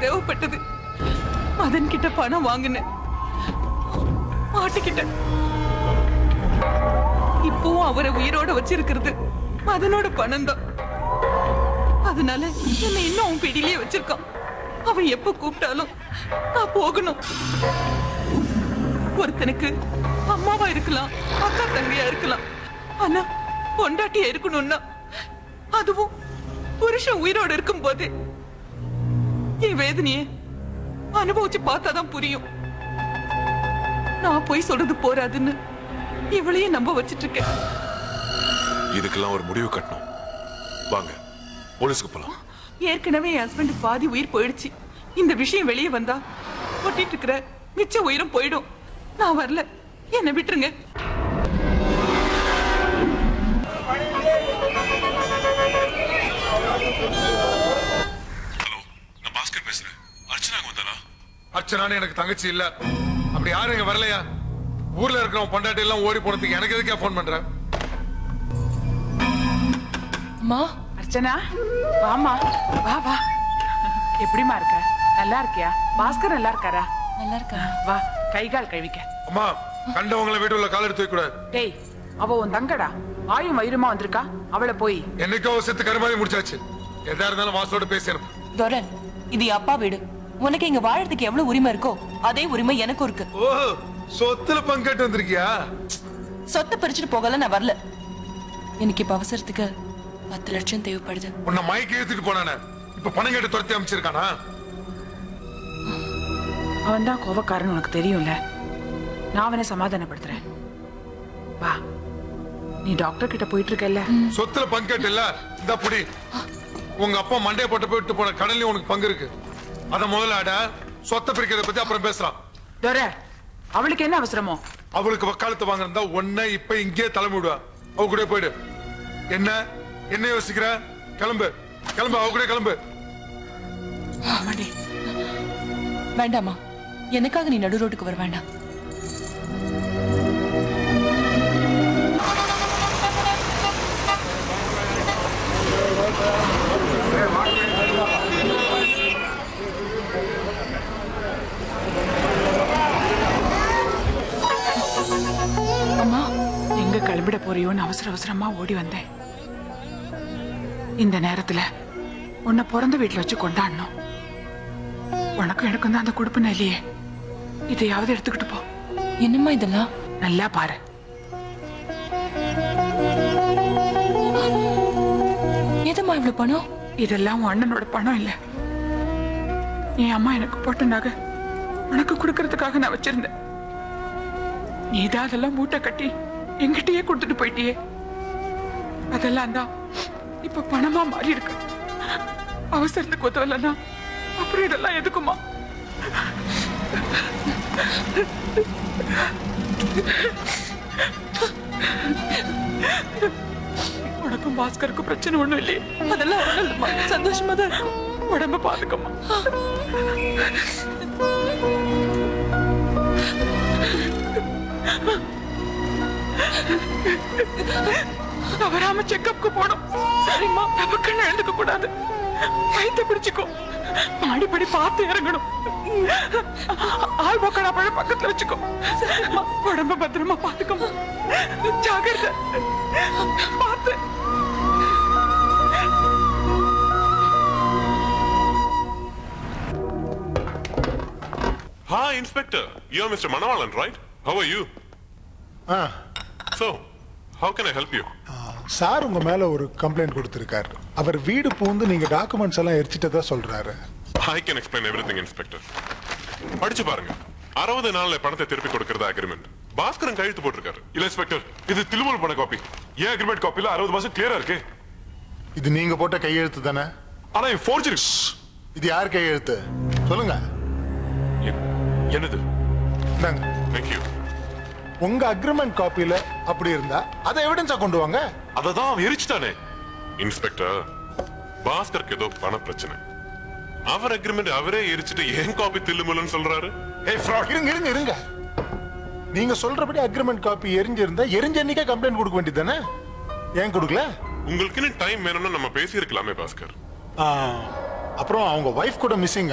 தேவைப்பட்டது மதன் கிட்ட பணம் வாங்கினேன் மாட்டிக்கிட்டேன் இப்பவும் அவரை உயிரோட வச்சிருக்கிறது மதனோட பணம் தான் அதனால என்னை இன்னும் அவன் பிடியிலே வச்சிருக்கான் அவன் எப்ப கூப்பிட்டாலும் நான் போகணும் ஒருத்தனுக்கு அம்மாவா இருக்கலாம் அக்கா தங்கையா இருக்கலாம் ஆனா பொண்டாட்டியா இருக்கணும்னா அதுவும் புருஷன் உயிரோட இருக்கும் போது என் வேதனைய அனுபவிச்சு பார்த்தாதான் புரியும் நான் போய் சொல்றது போறாதுன்னு இவளையே நம்ப வச்சிட்டு இருக்கேன் இதுக்கெல்லாம் ஒரு முடிவு கட்டணும் வாங்க போலீஸ்க்கு போலாம் ஏற்கனவே என் ஹஸ்பண்ட் பாதி உயிர் போயிடுச்சு இந்த விஷயம் வெளியே வந்தா ஒட்டிட்டு இருக்கிற மிச்ச உயிரும் போயிடும் நான் வரல என்னை விட்டுருங்க ஹலோ நான் பாஸ்கர் பேசுறேன் அர்ச்சனா அங்க வந்தாளா அர்ச்சனான்னு எனக்கு தங்கச்சி இல்ல அப்படி யாரும் இங்க வரலையா ஊர்ல இருக்கிறவன் பொண்டாட்டி எல்லாம் ஓடி போனதுக்கு எனக்கு எதுக்கே ஃபோன் பண்ற அம்மா அர்ச்சனா வாமா வா வா எப்படிமா இருக்க நல்லா இருக்கியா பாஸ்கர் நல்லா இருக்காரா நல்லா இருக்கா வா கை கால் கழுவிக்க அம்மா கண்டவங்களை வீட்டுல கால் எடுத்து வைக்க கூடாது டேய் அவ உன் தங்கடா ஆயும் வயிறுமா வந்திருக்கா அவளை போய் என்னைக்கோ செத்து கருமாதி முடிச்சாச்சு எதா இருந்தாலும் வாசலோட பேசணும் துரன் இது என் அப்பா வீடு உனக்கு இங்க வாழறதுக்கு எவ்வளவு உரிமை இருக்கோ அதே உரிமை எனக்கும் இருக்கு ஓ சொத்துல பங்கேட்டு வந்திருக்கியா சொத்தை பறிச்சுட்டு போகல நான் வரல எனக்கு இப்ப அவசரத்துக்கு பத்து லட்சம் தேவைப்படுது உன்னை மயக்கி இழுத்துட்டு போனானே இப்ப பணம் கேட்டு துரத்தி அமைச்சிருக்கானா அவன் தான் கோவக்காரன் உனக்கு தெரியும்ல நான் அவனை சமாதானப்படுத்துறேன் வா நீ டாக்டர் கிட்ட போயிட்டு இருக்கல்ல சொத்துல பங்கேட்டு இல்ல இந்த புடி உங்க அப்பா மண்டைய போட்டு போயிட்டு போன கடன்லயும் உனக்கு பங்கு இருக்கு அத முதல்ல ஆட சொத்தை பிரிக்கிறத பத்தி அப்புறம் பேசலாம் துர அவளுக்கு என்ன அவசரமோ அவளுக்கு வக்காலத்து வாங்கிருந்தா உன்னை இப்ப இங்கே தலைமை விடுவா அவ கூட போயிடு என்ன என்ன யோசிக்கிற கிளம்பு கிளம்பு அவ கூட கிளம்பு ஆமாடி வேண்டாமா எனக்காக நீ நடு ரோட்டுக்கு வர வேண்டாம் அம்மா எங்க கிளம்பிட போறியோன்னு அவசர அவசரமா ஓடி வந்தேன் இந்த நேரத்துல உன்னை பிறந்த வீட்டுல வச்சு கொண்டாடணும் உனக்கும் எனக்கும் தான் அந்த கொடுப்புன இல்லையே இதையாவது எடுத்துக்கிட்டு போ என்னம்மா இதெல்லாம் நல்லா பாரு எதும்மா இவ்வளவு பணம் இதெல்லாம் உன் அண்ணனோட பணம் இல்ல என் அம்மா எனக்கு போட்ட நகை உனக்கு கொடுக்கறதுக்காக நான் வச்சிருந்தேன் நீ தான் அதெல்லாம் மூட்டை கட்டி எங்கிட்டயே கொடுத்துட்டு போயிட்டியே அதெல்லாம் தான் இப்ப பணமா மாறி இருக்கு அவசரத்துக்கு உதவலன்னா அப்புறம் இதெல்லாம் எதுக்குமா உனக்கும் பாஸ்கருக்கும் பிரச்சனை ஒண்ணும் இல்லையே அதெல்லாம் ஒண்ணும் இல்லம்மா சந்தோஷமா தான் இருக்கும் உடம்ப பாத்துக்கம்மா தவறாம செக்கப்க்கு போடும் சரிம்மா நமக்குன்னு எழுந்துக்க கூடாது வயிற்ற பிடிச்சுக்கோ மாடிப்படி பார்த்து இறங்கணும் ஆள் பக்கடா பழ பக்கத்துல வச்சுக்கோ சரிம்மா உடம்ப பத்திரமா பாத்துக்கம்மா ஜாகிரதை பார்த்து Hi, Inspector. You're Mr. Manawalan, right? How are you? Ah So, how can I help you? Sir உங்க மேல ஒரு கம்ப்ளைண்ட் கொடுத்திருக்காரு அவர் வீடு பூந்து நீங்க டாக்குமெண்ட்ஸ் எல்லாம் எரிச்சிட்டதா சொல்றாரு I can explain everything, Inspector. படிச்சு பாருங்க அறுபது நாள்ல பணத்தை திருப்பி கொடுக்கறதா அக்ரிமெண்ட் பாஸ்கரன் கையெழுத்து போட்டிருக்காரு இல்ல இன்ஸ்பெக்டர் இது தில்லுமுல் பண்ண காப்பி ஏன் அக்ரிமெண்ட் காப்பில அறுபது மாசம் கிளியரா இருக்கு இது நீங்க போட்ட கையெழுத்து தானே ஆனா இது ஃபோர்ஜரி இது யார் கையெழுத்து சொல்லுங்க என்னது இந்தாங்க தேங்க்யூ உங்க அக்ரிமெண்ட் காப்பியில அப்படி இருந்தா அதை எவிடன்ஸா கொண்டு வாங்க அதை தான் அவன் எரிச்சிட்டானே இன்ஸ்பெக்டர் பாஸ்கருக்கு ஏதோ பண பிரச்சனை அவர் அக்ரிமெண்ட் அவரே எரிச்சிட்டு ஏன் காப்பி தில்லுமுல்லுன்னு சொல்றாரு ஏய் ஃப்ராட் இருங்க இருங்க இருங்க நீங்க சொல்றபடி அக்ரிமெண்ட் காப்பி எரிஞ்சிருந்தா எரிஞ்ச அன்னைக்கே கம்ப்ளைண்ட் கொடுக்க வேண்டியது தானே ஏன் கொடுக்கல உங்களுக்கு டைம் வேணும்னா நம்ம பேசி இருக்கலாமே பாஸ்கர் ஆ, அப்புறம் அவங்க ஒய்ஃப் கூட மிஸ்ஸிங்